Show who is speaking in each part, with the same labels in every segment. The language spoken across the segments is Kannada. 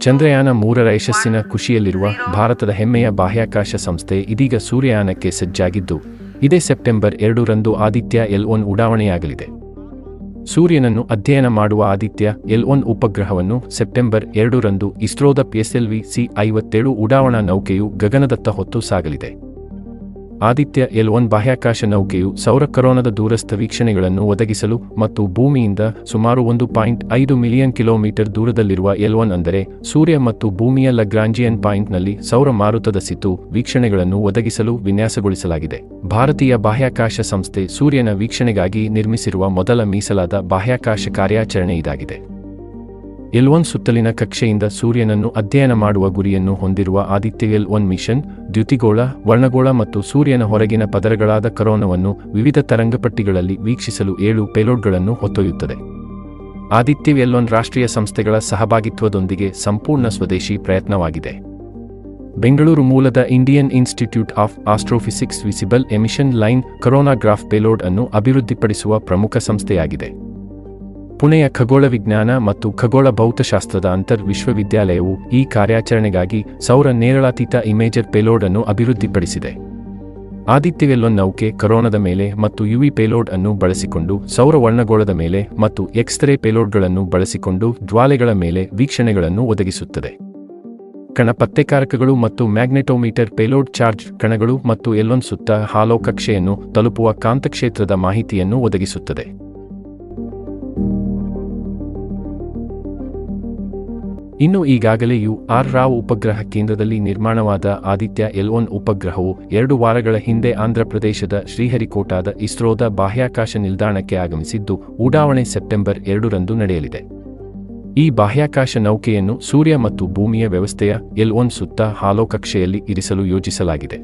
Speaker 1: ಚಂದ್ರಯಾನ ಮೂರರ ಯಶಸ್ಸಿನ ಖುಷಿಯಲ್ಲಿರುವ ಭಾರತದ ಹೆಮ್ಮೆಯ ಬಾಹ್ಯಾಕಾಶ ಸಂಸ್ಥೆ ಇದೀಗ ಸೂರ್ಯಯಾನಕ್ಕೆ ಸಜ್ಜಾಗಿದ್ದು ಇದೇ ಸೆಪ್ಟೆಂಬರ್ ಎರಡರಂದು ಆದಿತ್ಯ ಎಲ್ ಒನ್ ಉಡಾವಣೆಯಾಗಲಿದೆ ಸೂರ್ಯನನ್ನು ಅಧ್ಯಯನ ಮಾಡುವ ಆದಿತ್ಯ ಎಲ್ ಒನ್ ಉಪಗ್ರಹವನ್ನು ಸೆಪ್ಟೆಂಬರ್ ಎರಡರಂದು ಇಸ್ರೋದ ಪಿಎಸ್ಎಲ್ವಿ ಸಿ ಐವತ್ತೇಳು ಉಡಾವಣಾ ನೌಕೆಯು ಗಗನದತ್ತ ಹೊತ್ತು ಸಾಗಲಿದೆ ಆದಿತ್ಯ ಎಲ್ ಒನ್ ಬಾಹ್ಯಾಕಾಶ ನೌಕೆಯು ಸೌರ ಕರೋನದ ದೂರಸ್ಥ ವೀಕ್ಷಣೆಗಳನ್ನು ಒದಗಿಸಲು ಮತ್ತು ಭೂಮಿಯಿಂದ ಸುಮಾರು ಒಂದು ಪಾಯಿಂಟ್ ಐದು ಮಿಲಿಯನ್ ಕಿಲೋಮೀಟರ್ ದೂರದಲ್ಲಿರುವ ಎಲ್ ಒನ್ ಅಂದರೆ ಸೂರ್ಯ ಮತ್ತು ಭೂಮಿಯ ಲಗ್ರಾಂಜಿಯನ್ ಪಾಯಿಂಟ್ನಲ್ಲಿ ಸೌರ ಮಾರುತದ ಸಿತು ವೀಕ್ಷಣೆಗಳನ್ನು ಒದಗಿಸಲು ವಿನ್ಯಾಸಗೊಳಿಸಲಾಗಿದೆ ಭಾರತೀಯ ಬಾಹ್ಯಾಕಾಶ ಸಂಸ್ಥೆ ಸೂರ್ಯನ ವೀಕ್ಷಣೆಗಾಗಿ ನಿರ್ಮಿಸಿರುವ ಮೊದಲ ಮೀಸಲಾದ ಬಾಹ್ಯಾಕಾಶ ಕಾರ್ಯಾಚರಣೆ ಇದಾಗಿದೆ ಎಲ್ ಒನ್ ಸುತ್ತಲಿನ ಕಕ್ಷೆಯಿಂದ ಸೂರ್ಯನನ್ನು ಅಧ್ಯಯನ ಮಾಡುವ ಗುರಿಯನ್ನು ಹೊಂದಿರುವ ಆದಿತ್ಯ ಎಲ್ ಒನ್ ಮಿಷನ್ ದ್ಯುತಿಗೋಳ ವರ್ಣಗೋಳ ಮತ್ತು ಸೂರ್ಯನ ಹೊರಗಿನ ಪದರಗಳಾದ ಕರೋನವನ್ನು ವಿವಿಧ ತರಂಗಪಟ್ಟಿಗಳಲ್ಲಿ ವೀಕ್ಷಿಸಲು ಏಳು ಪೇಲೋಡ್ಗಳನ್ನು ಹೊತ್ತೊಯ್ಯುತ್ತದೆ ಆದಿತ್ಯ ಎಲ್ ಒನ್ ರಾಷ್ಟ್ರೀಯ ಸಂಸ್ಥೆಗಳ ಸಹಭಾಗಿತ್ವದೊಂದಿಗೆ ಸಂಪೂರ್ಣ ಸ್ವದೇಶಿ ಪ್ರಯತ್ನವಾಗಿದೆ ಬೆಂಗಳೂರು ಮೂಲದ Indian Institute of Astrophysics visible emission line coronagraph payload ಅನ್ನು ಅಭಿವೃದ್ಧಿಪಡಿಸುವ ಪ್ರಮುಖ ಸಂಸ್ಥೆಯಾಗಿದೆ ಪುಣೆಯ ಖಗೋಳ ವಿಜ್ಞಾನ ಮತ್ತು ಖಗೋಳ ಭೌತಶಾಸ್ತ್ರದ ಅಂತರ್ ವಿಶ್ವವಿದ್ಯಾಲಯವು ಈ ಕಾರ್ಯಾಚರಣೆಗಾಗಿ ಸೌರ ನೇರಳಾತೀತ ಇಮೇಜರ್ ಪೇಲೋಡ್ ಅನ್ನು ಅಭಿವೃದ್ಧಿಪಡಿಸಿದೆ ಆದಿತ್ಯವೆಲ್ಲೊನ್ ನೌಕೆ ಕರೋನದ ಮೇಲೆ ಮತ್ತು ಯುವಿ ಪೇಲೋಡ್ ಅನ್ನು ಬಳಸಿಕೊಂಡು ಸೌರ ವರ್ಣಗೋಳದ ಮೇಲೆ ಮತ್ತು ಎಕ್ಸ್ರೇ ಪೇಲೋಡ್ಗಳನ್ನು ಬಳಸಿಕೊಂಡು ಜ್ವಾಲೆಗಳ ಮೇಲೆ ವೀಕ್ಷಣೆಗಳನ್ನು ಒದಗಿಸುತ್ತದೆ ಕಣ ಪತ್ತೆಕಾರಕಗಳು ಮತ್ತು ಮ್ಯಾಗ್ನೆಟೋಮೀಟರ್ ಪೇಲೋಡ್ ಚಾರ್ಜ್ ಕಣಗಳು ಮತ್ತು ಎಲ್ಲೊನ್ ಸುತ್ತ ಹಾಲೋ ಕಕ್ಷೆಯನ್ನು ತಲುಪುವ ಕಾಂತಕ್ಷೇತ್ರದ ಮಾಹಿತಿಯನ್ನು ಒದಗಿಸುತ್ತದೆ ಇನ್ನು ಈಗಾಗಲೇ ಯು ಆರ್ ರಾವ್ ಉಪಗ್ರಹ ಕೇಂದ್ರದಲ್ಲಿ ನಿರ್ಮಾಣವಾದ ಆದಿತ್ಯ ಎಲ್ ಒನ್ ಉಪಗ್ರಹವು ಎರಡು ವಾರಗಳ ಹಿಂದೆ ಆಂಧ್ರಪ್ರದೇಶದ ಶ್ರೀಹರಿಕೋಟಾದ ಇಸ್ರೋದ ಬಾಹ್ಯಾಕಾಶ ನಿಲ್ದಾಣಕ್ಕೆ ಆಗಮಿಸಿದ್ದು ಉಡಾವಣೆ ಸೆಪ್ಟೆಂಬರ್ ಎರಡರಂದು ನಡೆಯಲಿದೆ ಈ ಬಾಹ್ಯಾಕಾಶ ನೌಕೆಯನ್ನು ಸೂರ್ಯ ಮತ್ತು ಭೂಮಿಯ ವ್ಯವಸ್ಥೆಯ ಎಲ್ ಒನ್ ಸುತ್ತ ಹಾಲೋ ಕಕ್ಷೆಯಲ್ಲಿ ಇರಿಸಲು ಯೋಜಿಸಲಾಗಿದೆ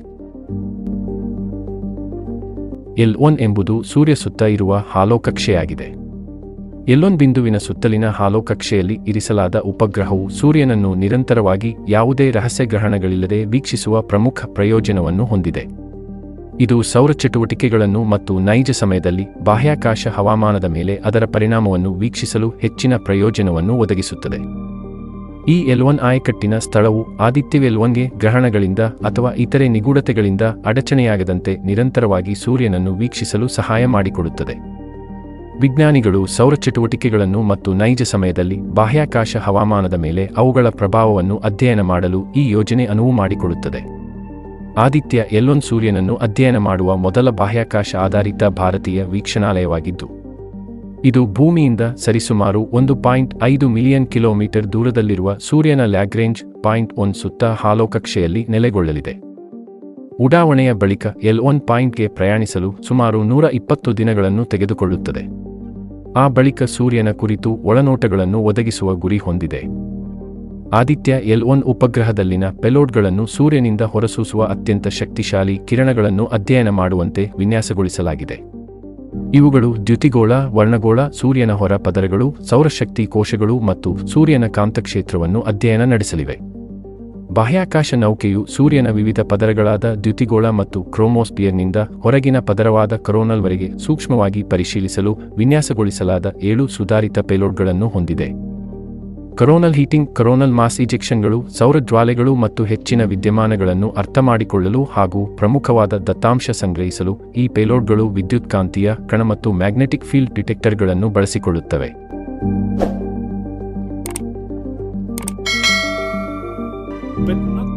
Speaker 1: ಎಲ್ ಒನ್ ಎಂಬುದು ಸೂರ್ಯ ಸುತ್ತ ಇರುವ ಹಾಲೋ ಕಕ್ಷೆಯಾಗಿದೆ ಎಲ್ಲೊನ್ ಬಿಂದುವಿನ ಸುತ್ತಲಿನ ಹಾಲೋ ಕಕ್ಷೆಯಲ್ಲಿ ಇರಿಸಲಾದ ಉಪಗ್ರಹವು ಸೂರ್ಯನನ್ನು ನಿರಂತರವಾಗಿ ಯಾವುದೇ ರಹಸ್ಯ ಗ್ರಹಣಗಳಿಲ್ಲದೆ ವೀಕ್ಷಿಸುವ ಪ್ರಮುಖ ಪ್ರಯೋಜನವನ್ನು ಹೊಂದಿದೆ ಇದು ಸೌರ ಚಟುವಟಿಕೆಗಳನ್ನು ಮತ್ತು ನೈಜ ಸಮಯದಲ್ಲಿ ಬಾಹ್ಯಾಕಾಶ ಹವಾಮಾನದ ಮೇಲೆ ಅದರ ಪರಿಣಾಮವನ್ನು ವೀಕ್ಷಿಸಲು ಹೆಚ್ಚಿನ ಪ್ರಯೋಜನವನ್ನು ಒದಗಿಸುತ್ತದೆ ಈ ಎಲ್ವನ್ ಆಯಕಟ್ಟಿನ ಸ್ಥಳವು ಆದಿತ್ಯ ಎಲ್ವನ್ಗೆ ಗ್ರಹಣಗಳಿಂದ ಅಥವಾ ಇತರೆ ನಿಗೂಢತೆಗಳಿಂದ ಅಡಚಣೆಯಾಗದಂತೆ ನಿರಂತರವಾಗಿ ಸೂರ್ಯನನ್ನು ವೀಕ್ಷಿಸಲು ಸಹಾಯ ಮಾಡಿಕೊಡುತ್ತದೆ ವಿಜ್ಞಾನಿಗಳು ಸೌರ ಚಟುವಟಿಕೆಗಳನ್ನು ಮತ್ತು ನೈಜ ಸಮಯದಲ್ಲಿ ಬಾಹ್ಯಾಕಾಶ ಹವಾಮಾನದ ಮೇಲೆ ಅವುಗಳ ಪ್ರಭಾವವನ್ನು ಅಧ್ಯಯನ ಮಾಡಲು ಈ ಯೋಜನೆ ಅನುವು ಮಾಡಿಕೊಡುತ್ತದೆ ಆದಿತ್ಯ ಎಲ್ಲೊನ್ ಸೂರ್ಯನನ್ನು ಅಧ್ಯಯನ ಮಾಡುವ ಮೊದಲ ಬಾಹ್ಯಾಕಾಶ ಆಧಾರಿತ ಭಾರತೀಯ ವೀಕ್ಷಣಾಲಯವಾಗಿದ್ದು ಇದು ಭೂಮಿಯಿಂದ ಸರಿಸುಮಾರು ಒಂದು ಪಾಯಿಂಟ್ ಐದು ಮಿಲಿಯನ್ ಕಿಲೋಮೀಟರ್ ದೂರದಲ್ಲಿರುವ ಸೂರ್ಯನ ಲ್ಯಾಗ್ರೇಂಜ್ ಪಾಯಿಂಟ್ ಒನ್ ಸುತ್ತ ಹಾಲೋ ಕಕ್ಷೆಯಲ್ಲಿ ನೆಲೆಗೊಳ್ಳಲಿದೆ ಉಡಾವಣೆಯ ಬಳಿಕ ಎಲ್ ಒನ್ ಪಾಯಿಂಟ್ಗೆ ಪ್ರಯಾಣಿಸಲು ಸುಮಾರು ನೂರ ಇಪ್ಪತ್ತು ದಿನಗಳನ್ನು ತೆಗೆದುಕೊಳ್ಳುತ್ತದೆ ಆ ಬಳಿಕ ಸೂರ್ಯನ ಕುರಿತು ಒಳನೋಟಗಳನ್ನು ಒದಗಿಸುವ ಗುರಿ ಹೊಂದಿದೆ ಆದಿತ್ಯ ಎಲ್ ಒನ್ ಉಪಗ್ರಹದಲ್ಲಿನ ಪೆಲೋಡ್ಗಳನ್ನು ಸೂರ್ಯನಿಂದ ಹೊರಸೂಸುವ ಅತ್ಯಂತ ಶಕ್ತಿಶಾಲಿ ಕಿರಣಗಳನ್ನು ಅಧ್ಯಯನ ಮಾಡುವಂತೆ ವಿನ್ಯಾಸಗೊಳಿಸಲಾಗಿದೆ ಇವುಗಳು ದ್ಯುತಿಗೋಳ ವರ್ಣಗೋಳ ಸೂರ್ಯನ ಹೊರ ಪದರಗಳು ಸೌರಶಕ್ತಿ ಕೋಶಗಳು ಮತ್ತು ಸೂರ್ಯನ ಕಾಂತಕ್ಷೇತ್ರವನ್ನು ಅಧ್ಯಯನ ನಡೆಸಲಿವೆ ಬಾಹ್ಯಾಕಾಶ ನೌಕೆಯು ಸೂರ್ಯನ ವಿವಿಧ ಪದರಗಳಾದ ದ್ಯುತಿಗೋಳ ಮತ್ತು ಕ್ರೋಮೋಸ್ಪಿಯರ್ನಿಂದ ಹೊರಗಿನ ಪದರವಾದ ಕರೋನಲ್ವರೆಗೆ ಸೂಕ್ಷ್ಮವಾಗಿ ಪರಿಶೀಲಿಸಲು ವಿನ್ಯಾಸಗೊಳಿಸಲಾದ ಏಳು ಸುಧಾರಿತ ಪೇಲೋಡ್ಗಳನ್ನು ಹೊಂದಿದೆ ಕರೋನಲ್ ಹೀಟಿಂಗ್ ಕರೋನಲ್ ಮಾಸ್ ಇಜೆಕ್ಷನ್ಗಳು ಸೌರ ಜ್ವಾಲೆಗಳು ಮತ್ತು ಹೆಚ್ಚಿನ ವಿದ್ಯಮಾನಗಳನ್ನು ಅರ್ಥಮಾಡಿಕೊಳ್ಳಲು ಹಾಗೂ ಪ್ರಮುಖವಾದ ದತ್ತಾಂಶ ಸಂಗ್ರಹಿಸಲು ಈ ಪೇಲೋಡ್ಗಳು ವಿದ್ಯುತ್ಕಾಂತೀಯ ಕಣ ಮತ್ತು ಮ್ಯಾಗ್ನೆಟಿಕ್ ಫೀಲ್ಡ್ ಡಿಟೆಕ್ಟರ್ಗಳನ್ನು ಬಳಸಿಕೊಳ್ಳುತ್ತವೆ
Speaker 2: but not